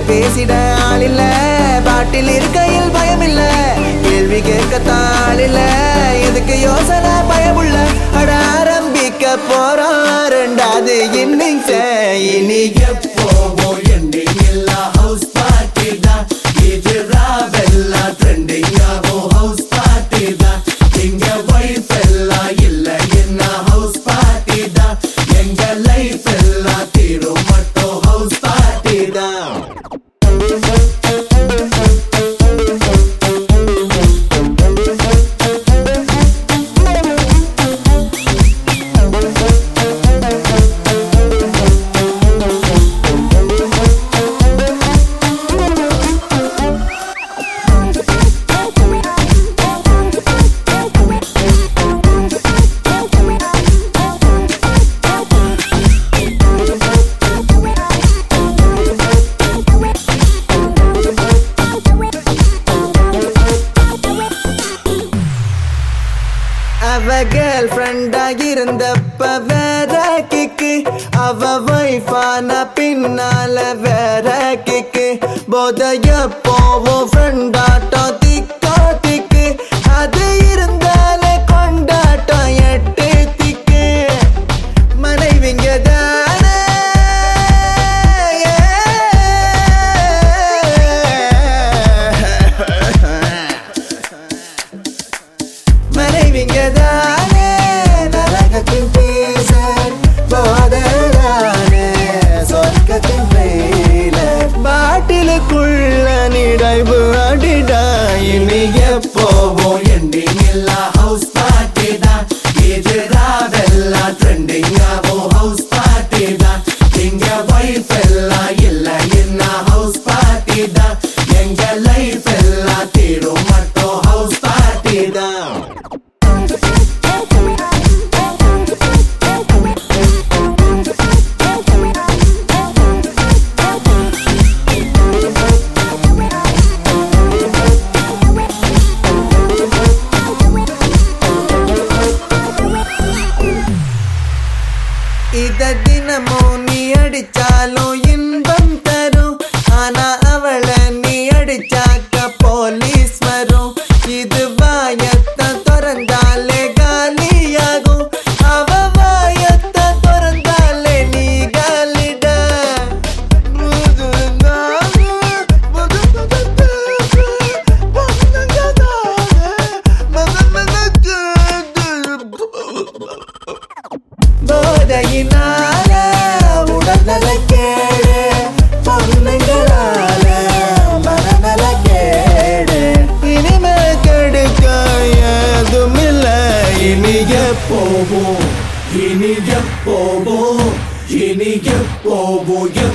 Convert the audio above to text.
பேசிட ஆள் இல்ல பாட்டில் இருக்கையில் பயம் இல்ல கேள்வி கேட்கத்தான் ஆள் இல்ல எதுக்கு யோசனை பயமுள்ள அட ஆரம்பிக்க போறோம் ரெண்டாவது இன்னிங்ஸ் இனி எப்போவோ ending இல்லா house party தான். இது ராவெல்லா trending ஆகும் house party தான். இங்க wife எல்லாம் இல்ல, என்ன house party தான். எங்க life எல்லாம் தீரும் மட்டும் house party தான். அவ கேர்ள் ஃப்ரெண்டா இருந்தப்ப வேற கிக்கு அவ வைஃபான பின்னால வேற கிக்கு போதைய போவோம் ஃப்ரெண்டாட்டம் திக்கோ திக்கு அது இருந்தாலே கொண்டாட்டம் எட்டு திக்கு மனைவிங்க தானே மனைவிங்க தானே நரகத்தின் பேச போதலானே சொர்க்கத்தின் வெயில பாட்டிலுக்குள்ள நிடைவு அடிடா இனி எப்போவோ ending இல்லா house party தான். இது ராவெல்லாம் trending ஆகும் house party தான். இங்க wife எல்லாம் இல்ல, என்ன house party தான். எங்க life எல்லாம் தீரும் மட்டும் house party தான். இத தினமும் நீ அடிச்சாலும் இன்பம் தரும் ஆனா அவளை நீ அடிச்சாக்க போலீஸ் வரும் இது வாயத்தை திறந்தாலே காலியாகும் அவ வாயத்தை திறந்தாலே நீ காலிட போதையினால உடல்நல கேடு பொண்ணுங்களால மனநல கேடு இனிமே கெடுக்க ஏதுமில்ல இனி எப்போவோ இனி எப்போவோ இனி எப்போவோ